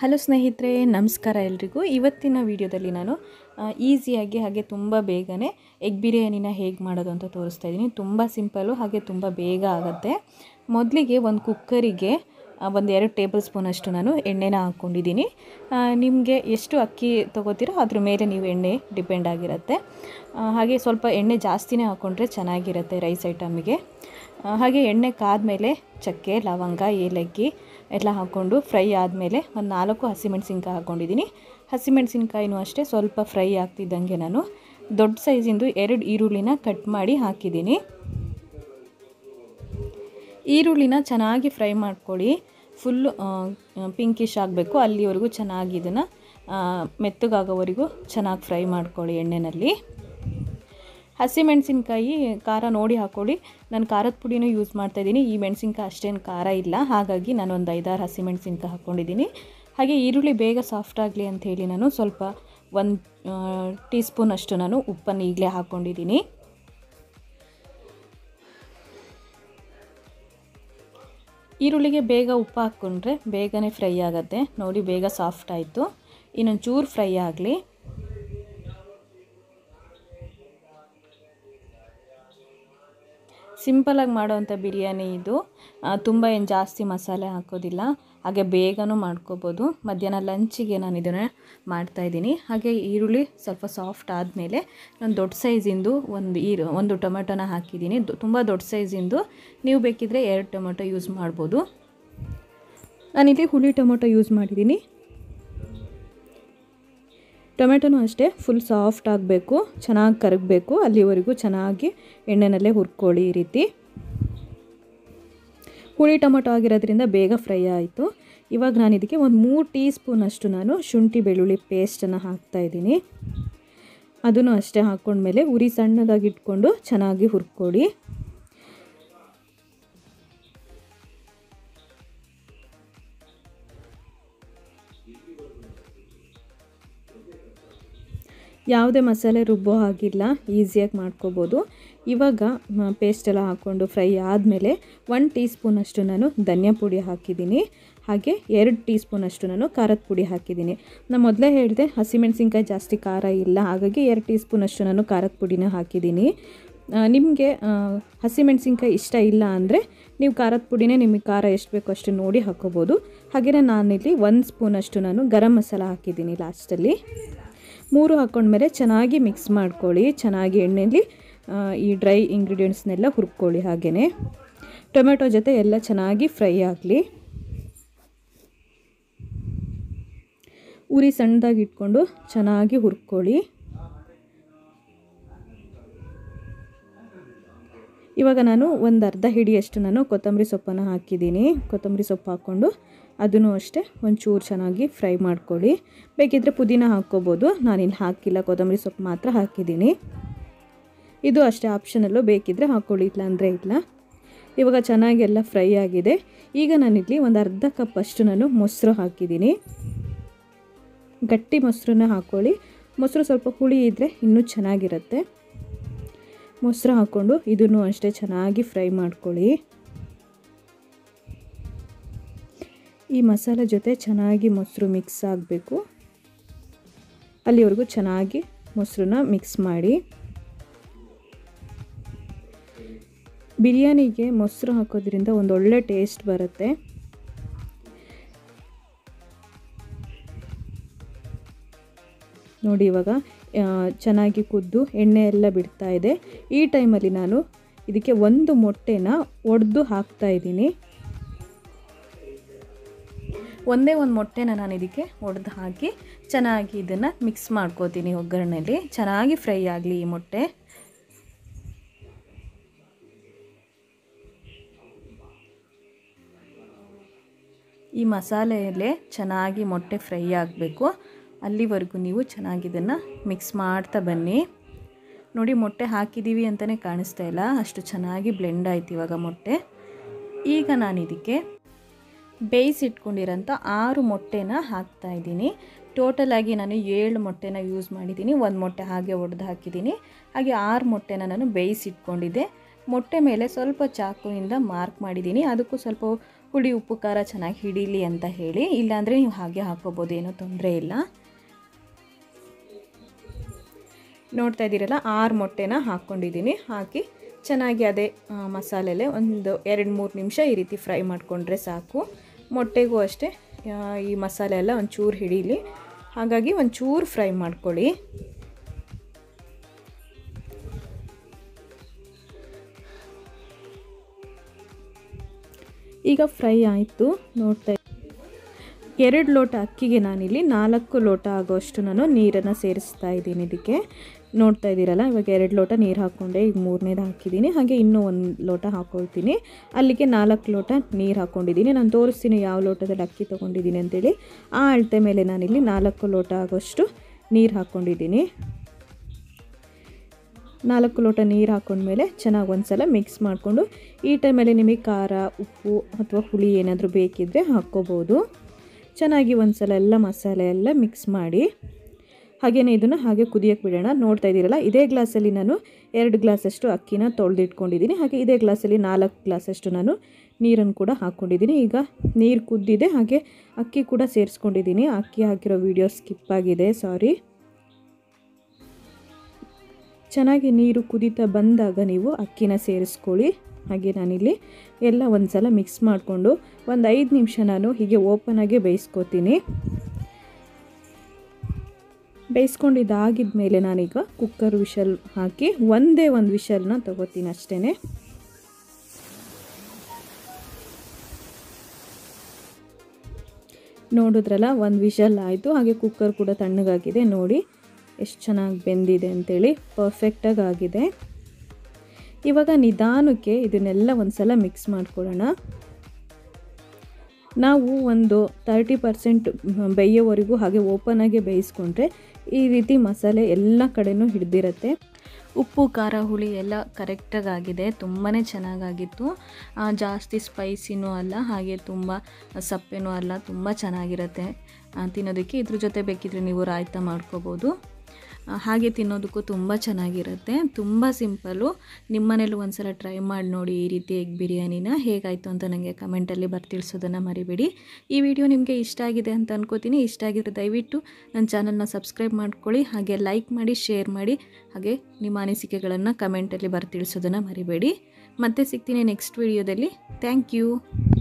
hello ಸ್ನೇಹಿತರೆ ನಮಸ್ಕಾರ ಎಲ್ರಿಗೂ ಇವತ್ತಿನ ವಿಡಿಯೋದಲ್ಲಿ ನಾನು ಈಸಿಯಾಗಿ ಹಾಗೆ ತುಂಬ ಬೇಗನೆ ಎಗ್ ಬಿರಿಯಾನಿನ ಹೇಗೆ ಮಾಡೋದು ಅಂತ ತೋರಿಸ್ತಾ ಇದ್ದೀನಿ ತುಂಬ ಸಿಂಪಲ್ಲು ಹಾಗೆ ತುಂಬ ಬೇಗ ಆಗುತ್ತೆ ಮೊದಲಿಗೆ ಒಂದು ಕುಕ್ಕರಿಗೆ ಒಂದು ಎರಡು ಟೇಬಲ್ ಸ್ಪೂನಷ್ಟು ನಾನು ಎಣ್ಣೆನ ಹಾಕ್ಕೊಂಡಿದ್ದೀನಿ ನಿಮಗೆ ಎಷ್ಟು ಅಕ್ಕಿ ತೊಗೋತೀರೋ ಅದ್ರ ಮೇಲೆ ನೀವು ಎಣ್ಣೆ ಡಿಪೆಂಡ್ ಆಗಿರುತ್ತೆ ಆ, ಹಾಗೆ ಸ್ವಲ್ಪ ಎಣ್ಣೆ ಜಾಸ್ತಿನೇ ಹಾಕ್ಕೊಂಡ್ರೆ ಚೆನ್ನಾಗಿರುತ್ತೆ ರೈಸ್ ಐಟಮಿಗೆ ಆ, ಹಾಗೆ ಎಣ್ಣೆ ಕಾದ್ಮೇಲೆ ಚಕ್ಕೆ ಲವಂಗ ಏಲಕ್ಕಿ ಎಲ್ಲ ಹಾಕ್ಕೊಂಡು ಫ್ರೈ ಆದಮೇಲೆ ಒಂದು ನಾಲ್ಕು ಹಸಿಮೆಣ್ಸಿನ್ಕಾಯಿ ಹಾಕ್ಕೊಂಡಿದ್ದೀನಿ ಹಸಿಮೆಣ್ಸಿನ್ಕಾಯಿನೂ ಅಷ್ಟೇ ಸ್ವಲ್ಪ ಫ್ರೈ ಆಗ್ತಿದ್ದಂಗೆ ನಾನು ದೊಡ್ಡ ಸೈಜಿಂದು ಎರಡು ಈರುಳ್ಳಿನ ಕಟ್ ಮಾಡಿ ಹಾಕಿದ್ದೀನಿ ಈರುಳ್ಳಿನ ಚೆನ್ನಾಗಿ ಫ್ರೈ ಮಾಡ್ಕೊಳ್ಳಿ ಫುಲ್ಲು ಪಿಂಕಿಶ್ ಆಗಬೇಕು ಅಲ್ಲಿವರೆಗೂ ಚೆನ್ನಾಗಿ ಇದನ್ನು ಮೆತ್ತಗಾಗೋವರೆಗೂ ಚೆನ್ನಾಗಿ ಫ್ರೈ ಮಾಡ್ಕೊಳ್ಳಿ ಎಣ್ಣೆಯಲ್ಲಿ ಹಸಿಮೆಣಸಿನ್ಕಾಯಿ ಖಾರ ನೋಡಿ ಹಾಕ್ಕೊಳ್ಳಿ ನಾನು ಖಾರದ ಪುಡಿನೂ ಯೂಸ್ ಮಾಡ್ತಾಯಿದ್ದೀನಿ ಈ ಮೆಣಸಿನ್ಕಾಯಿ ಅಷ್ಟೇನು ಖಾರ ಇಲ್ಲ ಹಾಗಾಗಿ ನಾನು ಒಂದು ಐದಾರು ಹಸಿಮೆಣಸಿನ್ಕಾಯಿ ಹಾಕ್ಕೊಂಡಿದ್ದೀನಿ ಹಾಗೆ ಈರುಳ್ಳಿ ಬೇಗ ಸಾಫ್ಟ್ ಆಗಲಿ ಅಂತ ಹೇಳಿ ನಾನು ಸ್ವಲ್ಪ ಒಂದು ಟೀ ಸ್ಪೂನ್ ಅಷ್ಟು ನಾನು ಉಪ್ಪನ್ನು ಈಗಲೇ ಹಾಕ್ಕೊಂಡಿದ್ದೀನಿ ಈರುಳ್ಳಿಗೆ ಬೇಗ ಉಪ್ಪು ಹಾಕ್ಕೊಂಡ್ರೆ ಬೇಗನೆ ಫ್ರೈ ಆಗುತ್ತೆ ನೋಡಿ ಬೇಗ ಸಾಫ್ಟ್ ಆಯಿತು ಇನ್ನೊಂದು ಚೂರು ಫ್ರೈ ಆಗಲಿ ಸಿಂಪಲಾಗಿ ಮಾಡೋವಂಥ ಬಿರಿಯಾನಿ ಇದು ತುಂಬ ಏನು ಜಾಸ್ತಿ ಮಸಾಲೆ ಹಾಕೋದಿಲ್ಲ ಹಾಗೆ ಬೇಗನೂ ಮಾಡ್ಕೋಬೋದು ಮಧ್ಯಾಹ್ನ ಲಂಚಿಗೆ ನಾನು ಇದನ್ನು ಮಾಡ್ತಾಯಿದ್ದೀನಿ ಹಾಗೆ ಈರುಳ್ಳಿ ಸ್ವಲ್ಪ ಸಾಫ್ಟ್ ಆದಮೇಲೆ ನಾನು ದೊಡ್ಡ ಸೈಜಿಂದು ಒಂದು ಈರು ಒಂದು ಟೊಮೆಟೊನ ಹಾಕಿದ್ದೀನಿ ತುಂಬ ದೊಡ್ಡ ಸೈಜಿಂದು ನೀವು ಬೇಕಿದ್ದರೆ ಎರಡು ಟೊಮೆಟೊ ಯೂಸ್ ಮಾಡ್ಬೋದು ನಾನಿಲ್ಲಿ ಹುಳಿ ಟೊಮೆಟೊ ಯೂಸ್ ಮಾಡಿದ್ದೀನಿ ಟೊಮೆಟೊನೂ ಅಷ್ಟೇ ಫುಲ್ ಸಾಫ್ಟ್ ಆಗಬೇಕು ಚೆನ್ನಾಗಿ ಕರಗಬೇಕು ಅಲ್ಲಿವರೆಗೂ ಚೆನ್ನಾಗಿ ಎಣ್ಣೆನಲ್ಲೇ ಹುರ್ಕೊಳ್ಳಿ ಈ ರೀತಿ ಹುಳಿ ಟೊಮೆಟೊ ಆಗಿರೋದ್ರಿಂದ ಬೇಗ ಫ್ರೈ ಆಯಿತು ಇವಾಗ ನಾನು ಇದಕ್ಕೆ ಒಂದು ಮೂರು ಟೀ ಸ್ಪೂನಷ್ಟು ನಾನು ಶುಂಠಿ ಬೆಳ್ಳುಳ್ಳಿ ಪೇಸ್ಟನ್ನು ಹಾಕ್ತಾಯಿದ್ದೀನಿ ಅದನ್ನು ಅಷ್ಟೇ ಹಾಕ್ಕೊಂಡ್ಮೇಲೆ ಉರಿ ಸಣ್ಣದಾಗಿ ಇಟ್ಕೊಂಡು ಚೆನ್ನಾಗಿ ಹುರ್ಕೊಳ್ಳಿ ಯಾವುದೇ ಮಸಾಲೆ ರುಬ್ಬೋ ಹಾಗಿಲ್ಲ ಈಸಿಯಾಗಿ ಮಾಡ್ಕೋಬೋದು ಇವಾಗ ಪೇಸ್ಟ್ ಎಲ್ಲ ಹಾಕ್ಕೊಂಡು ಫ್ರೈ ಆದಮೇಲೆ ಒನ್ ಟೀ ಸ್ಪೂನಷ್ಟು ನಾನು ಧನಿಯಾ ಪುಡಿ ಹಾಕಿದ್ದೀನಿ ಹಾಗೆ ಎರಡು ಟೀ ಸ್ಪೂನಷ್ಟು ನಾನು ಖಾರದ ಪುಡಿ ಹಾಕಿದ್ದೀನಿ ನಾನು ಮೊದಲೇ ಹೇಳಿದೆ ಹಸಿಮೆಣಸಿನ್ಕಾಯಿ ಜಾಸ್ತಿ ಖಾರ ಇಲ್ಲ ಹಾಗಾಗಿ ಎರಡು ಟೀ ಸ್ಪೂನಷ್ಟು ನಾನು ಖಾರದ ಪುಡಿನ ಹಾಕಿದ್ದೀನಿ ನಿಮಗೆ ಹಸಿಮೆಣಸಿನ್ಕಾಯಿ ಇಷ್ಟ ಇಲ್ಲ ಅಂದರೆ ನೀವು ಖಾರದ ಪುಡಿನೇ ನಿಮಗೆ ಖಾರ ಎಷ್ಟು ಬೇಕೋ ಅಷ್ಟು ನೋಡಿ ಹಾಕ್ಕೋಬೋದು ಹಾಗೆಯೇ ನಾನಿಲ್ಲಿ ಒಂದು ಸ್ಪೂನಷ್ಟು ನಾನು ಗರಂ ಮಸಾಲ ಹಾಕಿದ್ದೀನಿ ಲಾಸ್ಟಲ್ಲಿ ಮೂರು ಹಾಕ್ಕೊಂಡ್ಮೇಲೆ ಚೆನ್ನಾಗಿ ಮಿಕ್ಸ್ ಮಾಡ್ಕೊಳ್ಳಿ ಚೆನ್ನಾಗಿ ಎಣ್ಣೆಯಲ್ಲಿ ಈ ಡ್ರೈ ಇಂಗ್ರೀಡಿಯೆಂಟ್ಸ್ನೆಲ್ಲ ಹುರ್ಕೊಳ್ಳಿ ಹಾಗೆಯೇ ಟೊಮೆಟೊ ಜೊತೆ ಎಲ್ಲ ಚೆನ್ನಾಗಿ ಫ್ರೈ ಆಗಲಿ ಉರಿ ಸಣ್ಣದಾಗಿ ಇಟ್ಕೊಂಡು ಚೆನ್ನಾಗಿ ಹುರ್ಕೊಳ್ಳಿ ಇವಾಗ ನಾನು ಒಂದು ಅರ್ಧ ಹಿಡಿಯಷ್ಟು ನಾನು ಕೊತ್ತಂಬರಿ ಸೊಪ್ಪನ್ನು ಹಾಕಿದ್ದೀನಿ ಕೊತ್ತಂಬರಿ ಸೊಪ್ಪು ಹಾಕ್ಕೊಂಡು ಅದನ್ನು ಅಷ್ಟೇ ಒಂಚೂರು ಚೆನ್ನಾಗಿ ಫ್ರೈ ಮಾಡ್ಕೊಳ್ಳಿ ಬೇಕಿದ್ದರೆ ಪುದೀನ ಹಾಕ್ಕೋಬೋದು ನಾನಿಲ್ಲಿ ಹಾಕಿಲ್ಲ ಕೊತ್ತಂಬರಿ ಸೊಪ್ಪು ಮಾತ್ರ ಹಾಕಿದ್ದೀನಿ ಇದು ಅಷ್ಟೇ ಆಪ್ಷನಲ್ಲು ಬೇಕಿದ್ದರೆ ಹಾಕ್ಕೊಳ್ಳಿ ಇಲ್ಲ ಅಂದರೆ ಇಲ್ಲ ಇವಾಗ ಚೆನ್ನಾಗಿ ಎಲ್ಲ ಫ್ರೈ ಆಗಿದೆ ಈಗ ನಾನಿಲ್ಲಿ ಒಂದು ಅರ್ಧ ಕಪ್ ಅಷ್ಟು ನಾನು ಮೊಸರು ಹಾಕಿದ್ದೀನಿ ಗಟ್ಟಿ ಮೊಸರನ್ನ ಹಾಕ್ಕೊಳ್ಳಿ ಮೊಸರು ಸ್ವಲ್ಪ ಹುಳಿ ಇದ್ದರೆ ಇನ್ನೂ ಚೆನ್ನಾಗಿರುತ್ತೆ ಮೊಸರು ಹಾಕ್ಕೊಂಡು ಇದನ್ನು ಅಷ್ಟೇ ಚೆನ್ನಾಗಿ ಫ್ರೈ ಮಾಡ್ಕೊಳ್ಳಿ ಈ ಮಸಾಲೆ ಜೊತೆ ಚೆನ್ನಾಗಿ ಮೊಸರು ಮಿಕ್ಸ್ ಆಗಬೇಕು ಅಲ್ಲಿವರೆಗೂ ಚೆನ್ನಾಗಿ ಮೊಸರನ್ನ ಮಿಕ್ಸ್ ಮಾಡಿ ಬಿರಿಯಾನಿಗೆ ಮೊಸರು ಹಾಕೋದ್ರಿಂದ ಒಂದು ಒಳ್ಳೆ ಟೇಸ್ಟ್ ಬರುತ್ತೆ ನೋಡಿ ಇವಾಗ ಚೆನ್ನಾಗಿ ಕುದ್ದು ಎಣ್ಣೆ ಎಲ್ಲ ಬಿಡ್ತಾ ಇದೆ ಈ ಟೈಮಲ್ಲಿ ನಾನು ಇದಕ್ಕೆ ಒಂದು ಮೊಟ್ಟೆನ ಒಡೆದು ಹಾಕ್ತಾ ಇದ್ದೀನಿ ಒಂದೇ ಒಂದು ಮೊಟ್ಟೆನ ನಾನು ಇದಕ್ಕೆ ಒಡೆದು ಹಾಕಿ ಚೆನ್ನಾಗಿ ಇದನ್ನು ಮಿಕ್ಸ್ ಮಾಡ್ಕೋತೀನಿ ಒಗ್ಗರಣೆಯಲ್ಲಿ ಚೆನ್ನಾಗಿ ಫ್ರೈ ಆಗಲಿ ಈ ಮೊಟ್ಟೆ ಈ ಮಸಾಲೆಯಲ್ಲೇ ಚೆನ್ನಾಗಿ ಮೊಟ್ಟೆ ಫ್ರೈ ಆಗಬೇಕು ಅಲ್ಲಿವರೆಗೂ ನೀವು ಚೆನ್ನಾಗಿ ಇದನ್ನು ಮಿಕ್ಸ್ ಮಾಡ್ತಾ ಬನ್ನಿ ನೋಡಿ ಮೊಟ್ಟೆ ಹಾಕಿದ್ದೀವಿ ಅಂತಲೇ ಕಾಣಿಸ್ತಾ ಇಲ್ಲ ಅಷ್ಟು ಚೆನ್ನಾಗಿ ಬ್ಲೆಂಡ್ ಆಯ್ತು ಇವಾಗ ಮೊಟ್ಟೆ ಈಗ ನಾನು ಇದಕ್ಕೆ ಬೇಯಿಸಿಟ್ಕೊಂಡಿರೋಂಥ ಆರು ಮೊಟ್ಟೆನ ಹಾಕ್ತಾಯಿದ್ದೀನಿ ಟೋಟಲಾಗಿ ನಾನು ಏಳು ಮೊಟ್ಟೆನ ಯೂಸ್ ಮಾಡಿದ್ದೀನಿ ಒಂದು ಮೊಟ್ಟೆ ಹಾಗೆ ಒಡೆದು ಹಾಕಿದ್ದೀನಿ ಹಾಗೆ ಆರು ಮೊಟ್ಟೆನ ನಾನು ಬೇಯಿಸಿಟ್ಕೊಂಡಿದ್ದೆ ಮೊಟ್ಟೆ ಮೇಲೆ ಸ್ವಲ್ಪ ಚಾಕುವಿಂದ ಮಾರ್ಕ್ ಮಾಡಿದ್ದೀನಿ ಅದಕ್ಕೂ ಸ್ವಲ್ಪ ಹುಳಿ ಉಪ್ಪು ಖಾರ ಚೆನ್ನಾಗಿ ಹಿಡೀಲಿ ಅಂತ ಹೇಳಿ ಇಲ್ಲಾಂದರೆ ನೀವು ಹಾಗೆ ಹಾಕೋಬೋದು ಏನೂ ತೊಂದರೆ ಇಲ್ಲ ನೋಡ್ತಾ ಇದ್ದೀರಲ್ಲ ಆರು ಮೊಟ್ಟೆನ ಹಾಕ್ಕೊಂಡಿದ್ದೀನಿ ಹಾಕಿ ಚೆನ್ನಾಗಿ ಅದೇ ಆ, ಮಸಾಲೆಲೆ ಒಂದು ಎರಡು ಮೂರು ನಿಮಿಷ ಈ ರೀತಿ ಫ್ರೈ ಮಾಡಿಕೊಂಡ್ರೆ ಸಾಕು ಮೊಟ್ಟೆಗೂ ಅಷ್ಟೇ ಆ, ಈ ಮಸಾಲೆ ಎಲ್ಲ ಒಂಚೂರು ಹಿಡೀಲಿ ಹಾಗಾಗಿ ಒಂಚೂರು ಫ್ರೈ ಮಾಡ್ಕೊಳ್ಳಿ ಈಗ ಫ್ರೈ ಆಯಿತು ನೋಡ್ತಾ ಎರಡು ಲೋಟ ಅಕ್ಕಿಗೆ ನಾನಿಲ್ಲಿ ನಾಲ್ಕು ಲೋಟ ಆಗೋಷ್ಟು ನಾನು ನೀರನ್ನು ಸೇರಿಸ್ತಾ ಇದ್ದೀನಿ ಇದಕ್ಕೆ ನೋಡ್ತಾ ಇದ್ದೀರಲ್ಲ ಇವಾಗ ಎರಡು ಲೋಟ ನೀರು ಹಾಕ್ಕೊಂಡೆ ಈಗ ಮೂರನೇದು ಹಾಕಿದ್ದೀನಿ ಹಾಗೆ ಇನ್ನೂ ಒಂದು ಲೋಟ ಹಾಕ್ಕೊಳ್ತೀನಿ ಅಲ್ಲಿಗೆ ನಾಲ್ಕು ಲೋಟ ನೀರು ಹಾಕ್ಕೊಂಡಿದ್ದೀನಿ ನಾನು ತೋರಿಸ್ತೀನಿ ಯಾವ ಲೋಟದಲ್ಲಿ ಅಕ್ಕಿ ತೊಗೊಂಡಿದ್ದೀನಿ ಅಂತೇಳಿ ಆ ಅಳತೆ ಮೇಲೆ ನಾನಿಲ್ಲಿ ನಾಲ್ಕು ಲೋಟ ಆಗೋಷ್ಟು ನೀರು ಹಾಕ್ಕೊಂಡಿದ್ದೀನಿ ನಾಲ್ಕು ಲೋಟ ನೀರು ಹಾಕ್ಕೊಂಡ್ಮೇಲೆ ಚೆನ್ನಾಗಿ ಒಂದು ಸಲ ಮಿಕ್ಸ್ ಮಾಡಿಕೊಂಡು ಈ ಟೈಮಲ್ಲಿ ನಿಮಗೆ ಖಾರ ಉಪ್ಪು ಅಥವಾ ಹುಳಿ ಏನಾದರೂ ಬೇಕಿದ್ದರೆ ಹಾಕ್ಕೋಬೋದು ಚೆನ್ನಾಗಿ ಒಂದು ಸಲ ಎಲ್ಲ ಮಸಾಲೆ ಎಲ್ಲ ಮಿಕ್ಸ್ ಮಾಡಿ ಹಾಗೆಯೇ ಇದನ್ನು ಹಾಗೆ ಕುದಿಯೋಕ್ಕೆ ಬಿಡೋಣ ನೋಡ್ತಾ ಇದ್ದೀರಲ್ಲ ಇದೇ ಗ್ಲಾಸಲ್ಲಿ ನಾನು ಎರಡು ಗ್ಲಾಸಷ್ಟು ಅಕ್ಕಿನ ತೊಳೆದಿಟ್ಕೊಂಡಿದ್ದೀನಿ ಹಾಗೆ ಇದೇ ಗ್ಲಾಸಲ್ಲಿ ನಾಲ್ಕು ಗ್ಲಾಸಷ್ಟು ನಾನು ನೀರನ್ನು ಕೂಡ ಹಾಕ್ಕೊಂಡಿದ್ದೀನಿ ಈಗ ನೀರು ಕುದ್ದಿದೆ ಹಾಗೆ ಅಕ್ಕಿ ಕೂಡ ಸೇರಿಸ್ಕೊಂಡಿದ್ದೀನಿ ಅಕ್ಕಿ ಹಾಕಿರೋ ವಿಡಿಯೋ ಸ್ಕಿಪ್ ಆಗಿದೆ ಸಾರಿ ಚೆನ್ನಾಗಿ ನೀರು ಕುದೀತಾ ಬಂದಾಗ ನೀವು ಅಕ್ಕಿನ ಸೇರಿಸ್ಕೊಳ್ಳಿ ಹಾಗೆ ನಾನಿಲ್ಲಿ ಎಲ್ಲ ಒಂದು ಸಲ ಮಿಕ್ಸ್ ಮಾಡಿಕೊಂಡು ಒಂದು ಐದು ನಿಮಿಷ ನಾನು ಹೀಗೆ ಓಪನಾಗೆ ಬೇಯಿಸ್ಕೊತೀನಿ ಬೇಯಿಸ್ಕೊಂಡಿದ್ದಾಗಿದ ಮೇಲೆ ನಾನೀಗ ಕುಕ್ಕರ್ ವಿಷಲ್ ಹಾಕಿ ಒಂದೇ ಒಂದು ವಿಷಲ್ನ ತಗೋತೀನಿ ಅಷ್ಟೇ ನೋಡಿದ್ರಲ್ಲ ಒಂದು ವಿಷಲ್ ಆಯಿತು ಹಾಗೆ ಕುಕ್ಕರ್ ಕೂಡ ತಣ್ಣಗಾಗಿದೆ ನೋಡಿ ಎಷ್ಟು ಚೆನ್ನಾಗಿ ಬೆಂದಿದೆ ಅಂಥೇಳಿ ಪರ್ಫೆಕ್ಟಾಗಿ ಆಗಿದೆ ಇವಾಗ ನಿಧಾನಕ್ಕೆ ಇದನ್ನೆಲ್ಲ ಒಂದು ಸಲ ಮಿಕ್ಸ್ ಮಾಡ್ಕೊಳ್ಳೋಣ ನಾವು ಒಂದು ತರ್ಟಿ ಪರ್ಸೆಂಟ್ ಬೇಯೋವರೆಗೂ ಹಾಗೆ ಓಪನಾಗೆ ಬೇಯಿಸ್ಕೊಂಡ್ರೆ ಈ ರೀತಿ ಮಸಾಲೆ ಎಲ್ಲ ಕಡೆನೂ ಹಿಡ್ದಿರತ್ತೆ ಉಪ್ಪು ಖಾರ ಹುಳಿ ಎಲ್ಲ ಕರೆಕ್ಟಾಗಿ ಆಗಿದೆ ತುಂಬಾ ಚೆನ್ನಾಗಾಗಿತ್ತು ಆ, ಜಾಸ್ತಿ ಸ್ಪೈಸಿನೂ ಅಲ್ಲ ಹಾಗೆ ತುಂಬ ಸಪ್ಪೆನೂ ಅಲ್ಲ ತುಂಬ ಚೆನ್ನಾಗಿರುತ್ತೆ ಆ, ತಿನ್ನೋದಕ್ಕೆ ಇದ್ರ ಜೊತೆ ಬೇಕಿದ್ರೆ ನೀವು ರಾಯ್ತ ಮಾಡ್ಕೋಬೋದು ಆ, ಹಾಗೆ ತಿನ್ನೋದಕ್ಕೂ ತುಂಬ ಚೆನ್ನಾಗಿರುತ್ತೆ ತುಂಬ ಸಿಂಪಲ್ಲು ನಿಮ್ಮನೇಲೂ ಒಂದ್ಸಲ ಟ್ರೈ ಮಾಡಿ ನೋಡಿ ಈ ರೀತಿ ಎಗ್ ಬಿರಿಯಾನಿನ ಹೇಗಾಯಿತು ಅಂತ ನನಗೆ ಕಮೆಂಟಲ್ಲಿ ಬರ್ತಿಳ್ಸೋದನ್ನು ಮರಿಬೇಡಿ ಈ ವಿಡಿಯೋ ನಿಮಗೆ ಇಷ್ಟ ಆಗಿದೆ ಅಂತ ಅನ್ಕೋತೀನಿ ಇಷ್ಟ ಆಗಿದ್ರೆ ದಯವಿಟ್ಟು ನನ್ನ ಚಾನಲ್ನ ಸಬ್ಸ್ಕ್ರೈಬ್ ಮಾಡ್ಕೊಳ್ಳಿ ಹಾಗೆ ಲೈಕ್ ಮಾಡಿ ಶೇರ್ ಮಾಡಿ ಹಾಗೆ ನಿಮ್ಮ ಅನಿಸಿಕೆಗಳನ್ನು ಕಮೆಂಟಲ್ಲಿ ಬರ್ತಿಳ್ಸೋದನ್ನು ಮರಿಬೇಡಿ ಮತ್ತೆ ಸಿಗ್ತೀನಿ ನೆಕ್ಸ್ಟ್ ವಿಡಿಯೋದಲ್ಲಿ ಥ್ಯಾಂಕ್ ಯು